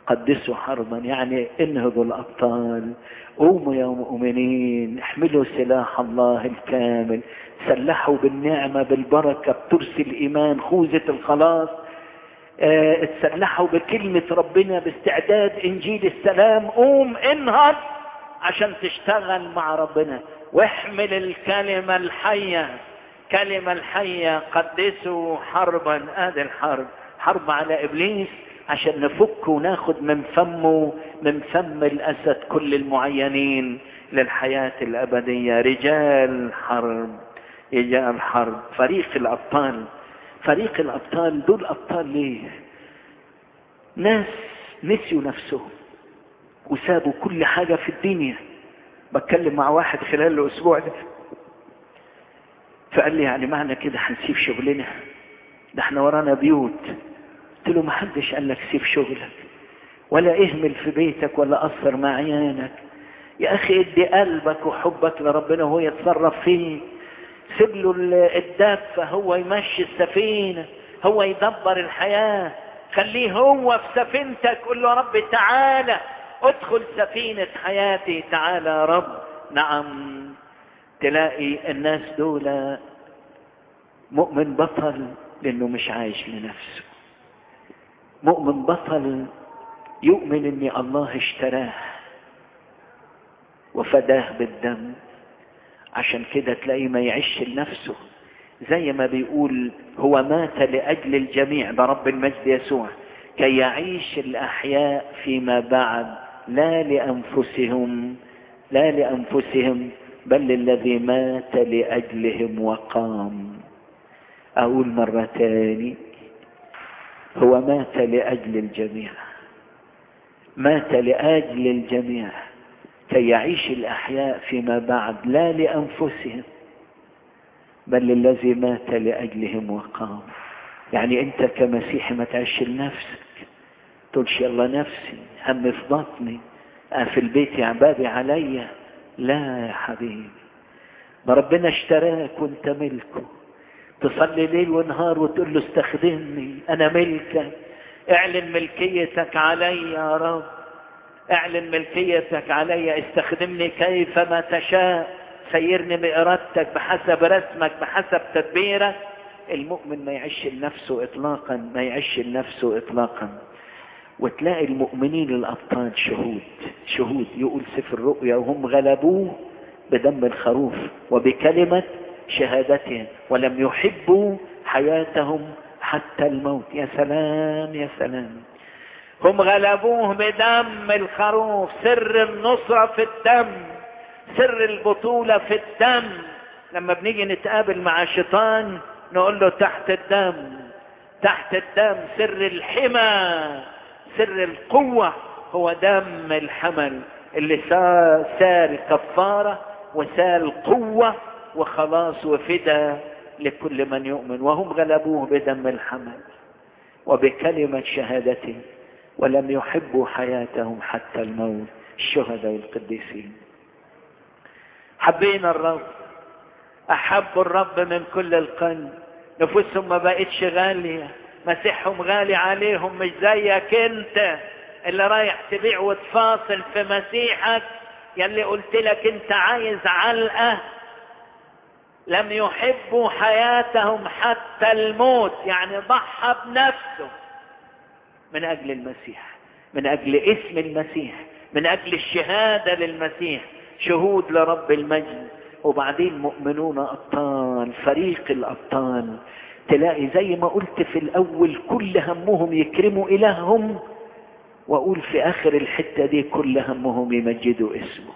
قدسوا حربا يعني انهضوا الابطال قوموا يا مؤمنين احملوا سلاح الله الكامل سلحوا بالنعمة بالبركة بترس الإيمان خوذة الخلاص اه اتسلحوا بكلمة ربنا باستعداد إنجيل السلام قوم انهض عشان تشتغل مع ربنا واحمل الكلمة الحية كلمة الحية قدسوا حربا ادي الحرب حرب على ابليس عشان نفك وناخد من فمه من فم الاسد كل المعينين للحياة الابدية رجال حرب رجال حرب فريق الابطال فريق الابطال دول ابطال ليه ناس نسيوا نفسهم وسابوا كل حاجة في الدنيا بتكلم مع واحد خلال الاسبوع ده فقال لي يعني معنى كده هنسيب شغلنا ده احنا ورانا بيوت قلت له ما حدش قال لك سيب شغلك ولا اهمل في بيتك ولا قصر مع عيالك يا اخي ادي قلبك وحبك لربنا وهو يتصرف فيك سيب له الدفة هو يمشي السفينة هو يدبر الحياة خليه هو في سفينتك قول له يا رب تعالى ادخل سفينة حياتي تعالى يا رب نعم تلاقي الناس دول مؤمن بطل لانه مش عايش لنفسه مؤمن بطل يؤمن ان الله اشتراه وفداه بالدم عشان كده تلاقيه ما يعيش لنفسه زي ما بيقول هو مات لأجل الجميع ده رب المجد يسوع كي يعيش الأحياء فيما بعد لا لأنفسهم لا لأنفسهم بل الذي مات لأجلهم وقام أقول مرة تاني هو مات لأجل الجميع مات لأجل الجميع كي يعيش الأحياء فيما بعد لا لأنفسهم بل الذي مات لأجلهم وقام يعني أنت كمسيحي ما تعيش لنفسك تقولش يلا نفسي هم في بطني في البيت يا عبابي عليا لا يا حبيبي ما ربنا اشتراك وانت ملكه تصلي ليل ونهار وتقول له استخدمني انا ملكك اعلن ملكيتك علي يا رب اعلن ملكيتك علي استخدمني كيفما تشاء سيرني بإرادتك بحسب رسمك بحسب تدبيرك المؤمن ما يعيش لنفسه اطلاقا ما يعيش لنفسه اطلاقا وتلاقي المؤمنين الابطال شهود شهود يقول سفر الرؤيا وهم غلبوه بدم الخروف وبكلمة شهادتهم ولم يحبوا حياتهم حتى الموت يا سلام يا سلام هم غلبوه بدم الخروف سر النصرة في الدم سر البطولة في الدم لما بنيجي نتقابل مع شيطان نقول له تحت الدم تحت الدم سر الحمى سر القوة هو دم الحمل اللي سال كفارة وسال قوة وخلاص وفدى لكل من يؤمن وهم غلبوه بدم الحمل وبكلمة شهادته ولم يحبوا حياتهم حتى الموت الشهداء والقديسين حبينا الرب أحبوا الرب من كل القلب نفوسهم ما بقتش غالية مسيحهم غالي عليهم مش زيك انت اللي رايح تبيع وتفاصل في مسيحك يلي قلت لك انت عايز علقة لم يحبوا حياتهم حتى الموت يعني ضحى بنفسه من اجل المسيح من اجل اسم المسيح من اجل الشهادة للمسيح شهود لرب المجد وبعدين مؤمنون ابطال فريق الابطال تلاقي زي ما قلت في الاول كل همهم يكرموا الههم واقول في اخر الحتة دي كل همهم يمجدوا اسمه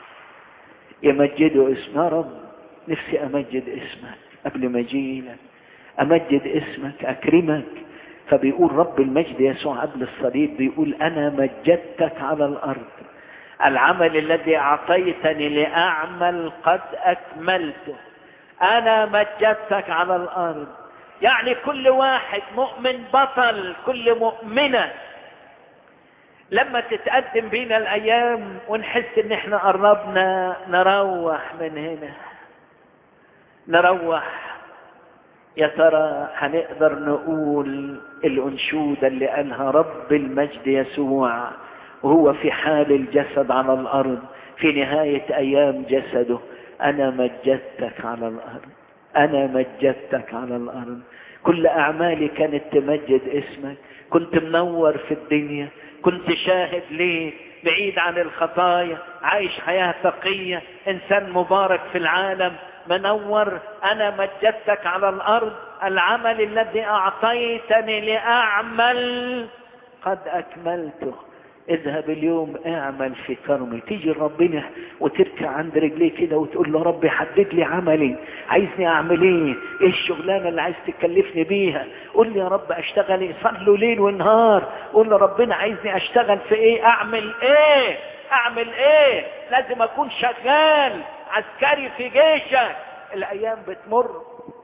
يمجدوا اسمه يا رب نفسي امجد اسمك قبل ما اجيلك امجد اسمك اكرمك فبيقول رب المجد يسوع قبل الصليب بيقول انا مجدتك على الارض العمل الذي اعطيتني لاعمل قد اكملته انا مجدتك على الارض يعني كل واحد مؤمن بطل كل مؤمنة لما تتقدم بينا الايام ونحس ان احنا قربنا نروح من هنا نروح يا ترى هنقدر نقول الأنشودة اللي قالها رب المجد يسوع وهو في حال الجسد على الأرض في نهاية أيام جسده أنا مجدتك على الأرض أنا مجدتك على الأرض كل أعمالي كانت تمجد اسمك كنت منور في الدنيا كنت شاهد ليك بعيد عن الخطايا عايش حياة تقية إنسان مبارك في العالم منور أنا مجدتك على الأرض العمل الذي أعطيتني لأعمل قد أكملته اذهب اليوم اعمل في كرمي تيجي ربنا وتركع عند رجليه كده وتقول له ربي حدد لي عملي عايزني اعمل ايه ايه الشغلانه اللي عايز تكلفني بيها قول لي يا رب اشتغل ايه صلوا ليل ونهار قول له ربنا عايزني اشتغل في ايه اعمل ايه اعمل ايه لازم اكون شغال عسكري في جيشك الايام بتمر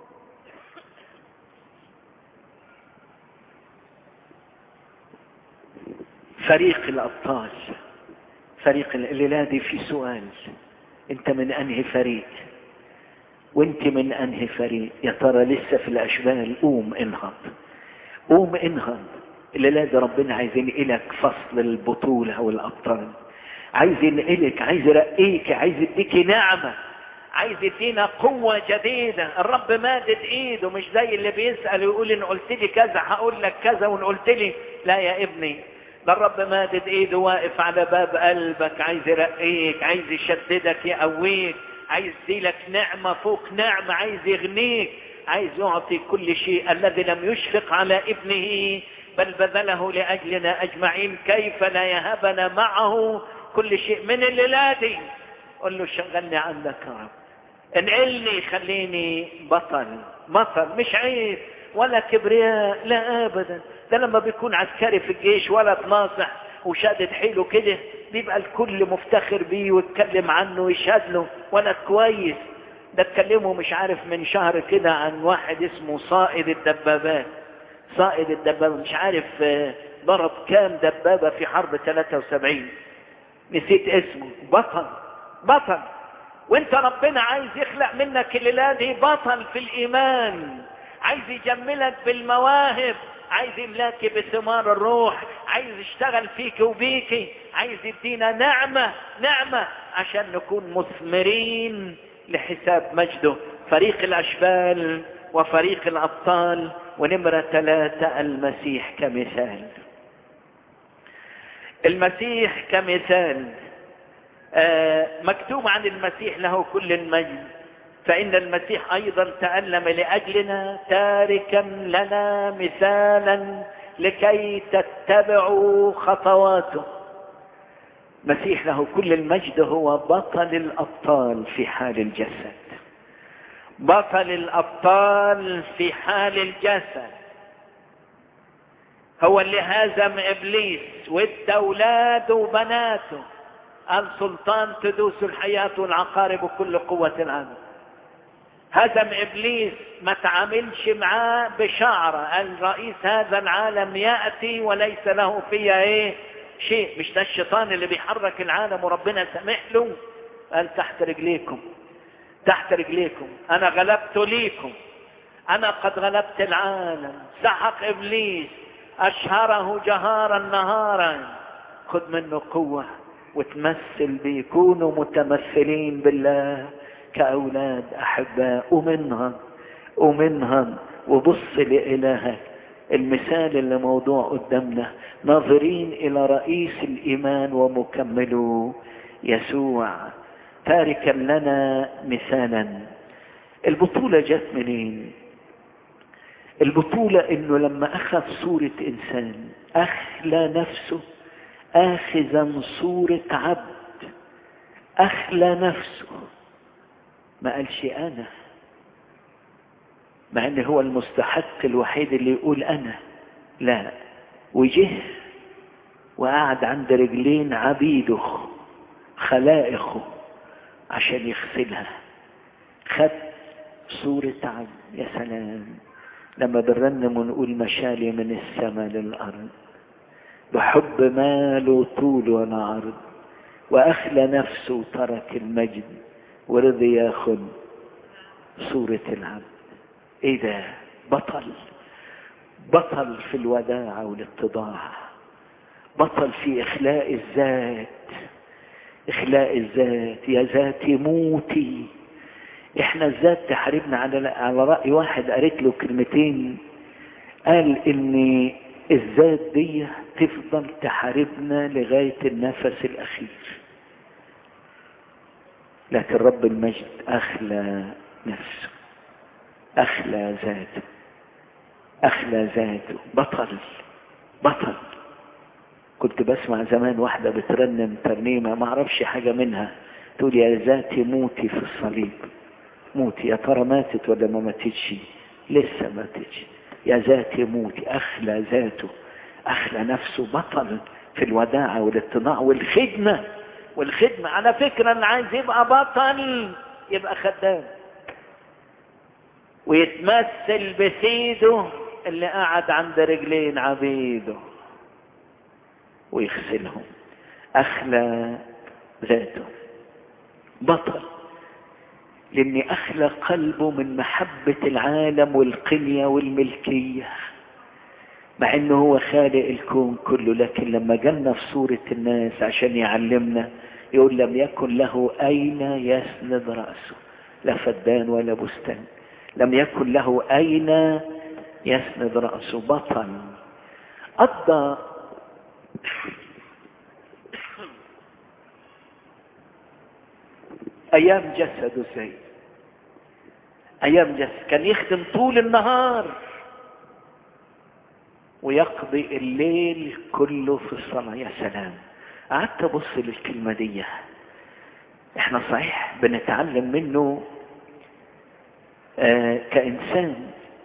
فريق الابطال فريق الليله دي في سؤال انت من انهي فريق وانت من انهي فريق يا ترى لسه في الاشبال قوم انهض قوم انهض الليله دي ربنا عايز ينقلك فصل البطوله والابطال عايز ينقلك عايز يرقيك عايز يديكي نعمه عايز يدينا قوة جديدة الرب مادد ايده مش زي اللي بيسأل ويقول ان قلت لي كذا هقول لك كذا وان قلت لي لا يا ابني ده الرب مادد ايده واقف على باب قلبك عايز يرقيك عايز يشددك يقويك عايز يديلك نعمة فوق نعمة عايز يغنيك عايز يعطي كل شيء الذي لم يشفق على ابنه بل بذله لأجلنا أجمعين كيف لا يهبنا معه كل شيء من الليلة دي قل له شغلني عندك يا رب انقلني خليني بطل بطل مش عيب ولا كبرياء لا ابدا ده لما بيكون عسكري في الجيش ولا ناصح وشادد حيله كده بيبقى الكل مفتخر بيه ويتكلم عنه ويشهد له ولا كويس ده اتكلموا مش عارف من شهر كده عن واحد اسمه صائد الدبابات صائد الدبابة مش عارف ضرب كام دبابة في حرب 73 نسيت اسمه بطل بطل وانت ربنا عايز يخلق منك الليلة دي بطل في الايمان عايز يجملك بالمواهب عايز يملاك بثمار الروح عايز يشتغل فيك وبيك عايز يدينا نعمة نعمة عشان نكون مثمرين لحساب مجده فريق الاشبال وفريق الابطال ونمرة ثلاثة المسيح كمثال المسيح كمثال آه مكتوب عن المسيح له كل المجد فإن المسيح أيضا تألم لأجلنا تاركا لنا مثالا لكي تتبعوا خطواته مسيح له كل المجد هو بطل الأبطال في حال الجسد بطل الأبطال في حال الجسد هو اللي هزم إبليس وادى أولاده وبناته السلطان تدوس الحياة والعقارب وكل قوة العالم هزم ابليس ما تعاملش معاه بشعره الرئيس هذا العالم ياتي وليس له فيها ايه شيء مش ده الشيطان اللي بيحرك العالم وربنا سامح له قال تحت رجليكم تحت رجليكم انا غلبت ليكم انا قد غلبت العالم سحق ابليس اشهره جهارا نهارا خذ منه قوه وتمثل بيه كونوا متمثلين بالله كأولاد أحباء ومنها ومنها وبص لإلهك المثال اللي موضوع قدامنا ناظرين إلى رئيس الإيمان ومكمله يسوع تاركا لنا مثالا البطولة جت منين البطولة انه لما اخذ صورة انسان اخلى نفسه اخذا صورة عبد اخلى نفسه ما قالش انا مع ان هو المستحق الوحيد اللي يقول انا لا وجه وقعد عند رجلين عبيده خلائقه عشان يغسلها خد صورة عبد يا سلام لما بنرنم ونقول مشالي من السماء للأرض بحب ماله طول ولا عرض وأخلى نفسه وترك المجد ورضي ياخد صورة العبد ايه ده بطل بطل في الوداعة والاتضاع بطل في إخلاء الذات إخلاء الذات يا ذاتي موتي احنا الذات تحاربنا على على رأي واحد قريت له كلمتين قال ان الذات دي تفضل تحاربنا لغاية النفس الأخير لكن رب المجد أخلى نفسه أخلى ذاته أخلى ذاته بطل بطل كنت بسمع زمان واحدة بترنم ترنيمة ما اعرفش حاجة منها تقول يا ذاتي موتي في الصليب موتي يا ترى ماتت ولا ما ماتتش لسه ماتتش يا ذاتي موتي أخلى ذاته أخلى نفسه بطل في الوداعة والاتضاع والخدمة والخدمة على فكرة اللي عايز يبقى بطل يبقى خدام ويتمثل بسيده اللي قاعد عند رجلين عبيده ويغسلهم أخلى ذاته بطل لأني أخلى قلبه من محبة العالم والقنية والملكية مع انه هو خالق الكون كله لكن لما جالنا في صورة الناس عشان يعلمنا يقول لم يكن له اين يسند رأسه لا فدان ولا بستان لم يكن له اين يسند رأسه بطل قضى ايام جسده ازاي ايام جسد كان يخدم طول النهار ويقضي الليل كله في الصلاة يا سلام قعدت ابص للكلمة دي احنا صحيح بنتعلم منه آه كإنسان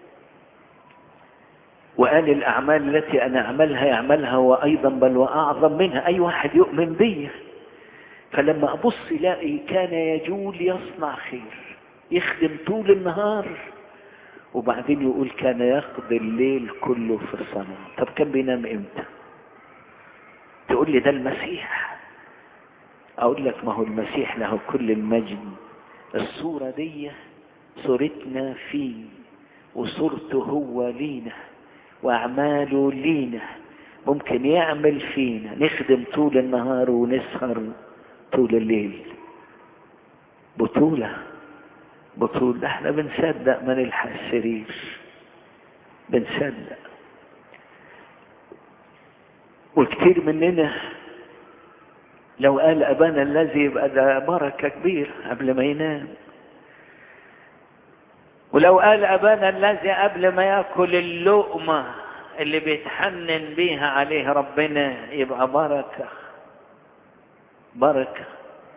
وقال الأعمال التي أنا أعملها يعملها وأيضا بل وأعظم منها أي واحد يؤمن بي فلما أبص الاقي كان يجول يصنع خير يخدم طول النهار وبعدين يقول كان يقضي الليل كله في الصلاة طب كان بينام امتى تقول لي ده المسيح اقول لك ما هو المسيح له كل المجد الصورة دي صورتنا فيه وصورته هو لينا واعماله لينا ممكن يعمل فينا نخدم طول النهار ونسهر طول الليل بطولة بطولة احنا بنصدق ما نلحق السرير بنصدق وكتير مننا لو قال ابانا الذي يبقى ده بركة كبيرة قبل ما ينام ولو قال ابانا الذي قبل ما ياكل اللقمة اللي بيتحنن بيها عليه ربنا يبقى بركة بركة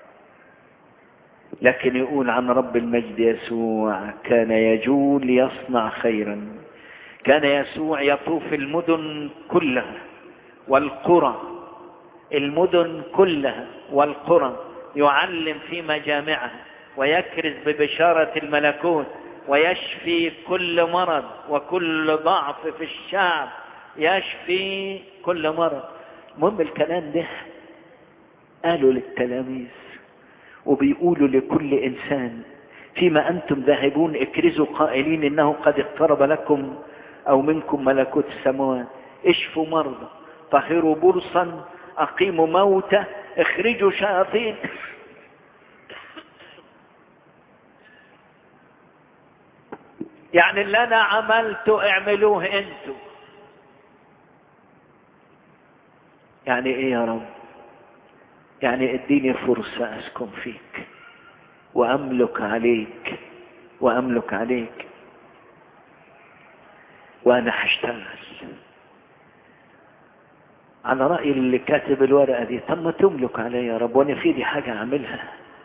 لكن يقول عن رب المجد يسوع كان يجول يصنع خيرا كان يسوع يطوف المدن كلها والقرى المدن كلها والقرى يعلم في مجامعها ويكرز ببشارة الملكوت ويشفي كل مرض وكل ضعف في الشعب يشفي كل مرض المهم الكلام ده قالوا للتلاميذ وبيقولوا لكل انسان فيما انتم ذاهبون اكرزوا قائلين انه قد اقترب لكم او منكم ملكوت السماوات اشفوا مرضى طهروا برصا اقيموا موتى اخرجوا شياطين يعني اللي انا عملته اعملوه انتوا يعني ايه يا رب يعني اديني فرصة اسكن فيك واملك عليك واملك عليك وانا هشتغل على رأي اللي كاتب الورقة دي طب ما تملك عليا يا رب وانا في ايدي حاجة اعملها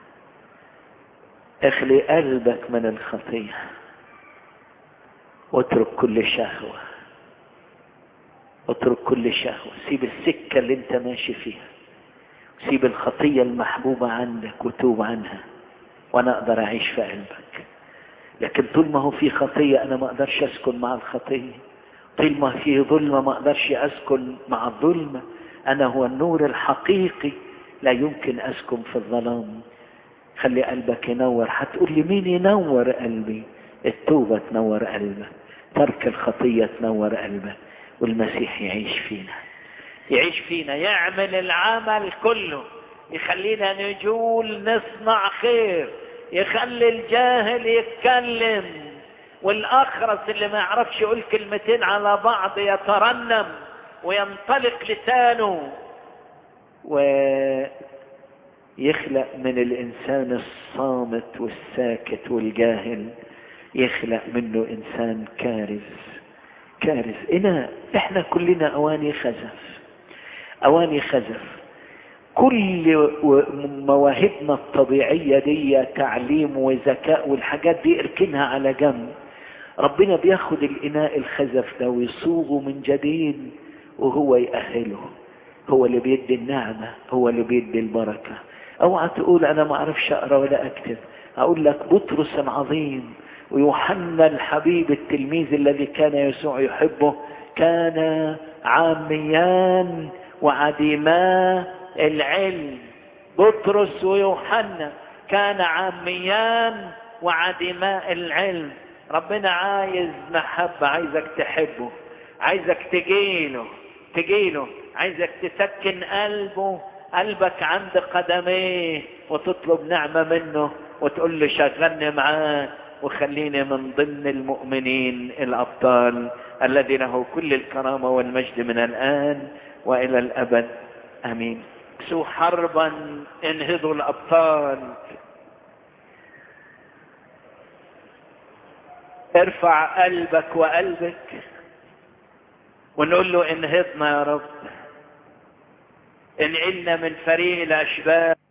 اخلي قلبك من الخطية واترك كل شهوة اترك كل شهوة سيب السكة اللي انت ماشي فيها سيب الخطية المحبوبة عندك وتوب عنها وانا اقدر اعيش في قلبك لكن طول ما هو في خطية انا ما اقدرش اسكن مع الخطية طول ما في ظلمة ما اقدرش اسكن مع الظلمة انا هو النور الحقيقي لا يمكن اسكن في الظلام خلي قلبك ينور هتقول لي مين ينور قلبي التوبة تنور قلبك ترك الخطية تنور قلبك والمسيح يعيش فينا يعيش فينا يعمل العمل كله يخلينا نجول نصنع خير يخلي الجاهل يتكلم والاخرس اللي ما يعرفش يقول كلمتين على بعض يترنم وينطلق لسانه ويخلق من الانسان الصامت والساكت والجاهل يخلق منه انسان كارث كارث إنا احنا كلنا اواني خزف اواني خزف كل مواهبنا الطبيعية دي تعليم وذكاء والحاجات دي اركنها على جنب ربنا بياخد الاناء الخزف ده ويصوغه من جديد وهو يأهله هو اللي بيدي النعمة هو اللي بيدي البركة اوعى تقول انا ما اعرفش اقرا ولا اكتب اقول لك بطرس العظيم ويوحنا الحبيب التلميذ الذي كان يسوع يحبه كان عاميان وعديما العلم بطرس ويوحنا كان عاميان وعديماء العلم ربنا عايز محبة عايزك تحبه عايزك تجيله تجيله عايزك تسكن قلبه قلبك عند قدميه وتطلب نعمة منه وتقول له شغلني معاه وخليني من ضمن المؤمنين الأبطال الذي له كل الكرامة والمجد من الآن وإلى الأبد أمين سو حربا انهضوا الأبطال ارفع قلبك وقلبك ونقول له انهضنا يا رب انقلنا من فريق الأشباب